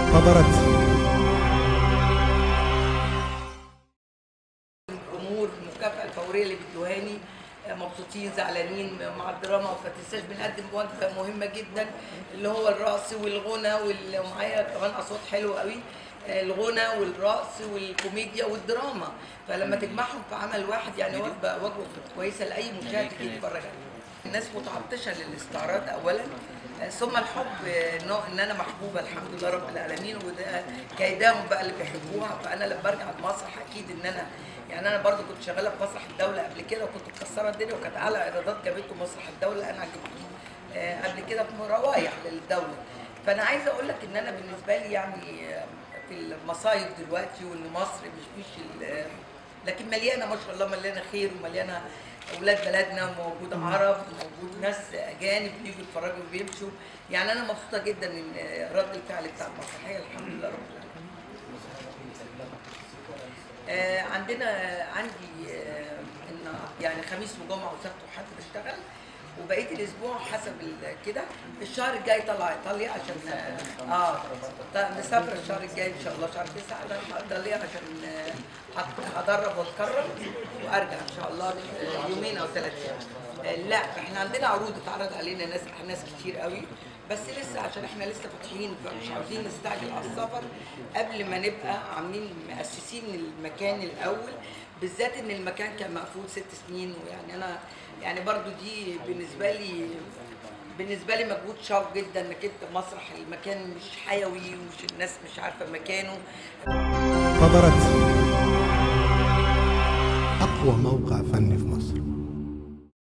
انتظرت الجمهور المكافأة الفورية اللي بيدوهاني مبسوطين زعلانين مع الدراما ما تنساش بنقدم وجبة مهمة جدا اللي هو الرقص والغنى وال- ومعايا كمان أصوات حلوة قوي الغنى والرقص والكوميديا والدراما فلما تجمعهم في عمل واحد يعني وجبة وجبة كويسة لأي مشاهد يجي يتفرج عليها الناس متعطشة للاستعراض أولا ثم الحب انه ان انا محبوبه الحمد لله رب العالمين وده كيداهم بقى اللي بيحبوها فانا لما برجع المسرح اكيد ان انا يعني انا برضو كنت شغاله في مسرح الدوله قبل كده وكنت مكسره الدنيا وكانت اعلى ايرادات جابته مسرح الدوله انا جبته آه، قبل كده في روايح للدوله فانا عايزه اقول لك ان انا بالنسبه لي يعني آه، في المصايف دلوقتي وان مصر مش مش ال- لكن مليانه ما شاء الله مليانه خير ومليانه اولاد بلدنا موجود عرب موجود ناس اجانب بيجوا يتفرجوا وبيمشوا يعني انا مبسوطه جدا ان رد الفعل بتاع المسرحيه الحمد لله رب العالمين آه، عندنا عندي آه، ان يعني خميس وجمعه وسبت وحد بشتغل وبقيه الاسبوع حسب ال- كده الشهر الجاي طلع ايطاليا عشان اه آه، ط- مسافره الشهر الجاي ان شاء الله شهر 9 على ايطاليا عشان آه، هت- هدرب واتكرم وارجع ان شاء الله آه، يومين او ثلاث ايام آه، لا احنا عندنا عروض اتعرض علينا ناس ناس كتير قوي بس لسه عشان احنا لسه فاتحين فمش عاوزين نستعجل على السفر قبل ما نبقى عاملين مؤسسين المكان الاول بالذات ان المكان كان مقفول ست سنين ويعني انا يعني برضو دي بالنسبه لي بالنسبه لي مجهود شاق جدا انك انت مسرح المكان مش حيوي ومش الناس مش عارفه مكانه انتظرت أقوى موقع فني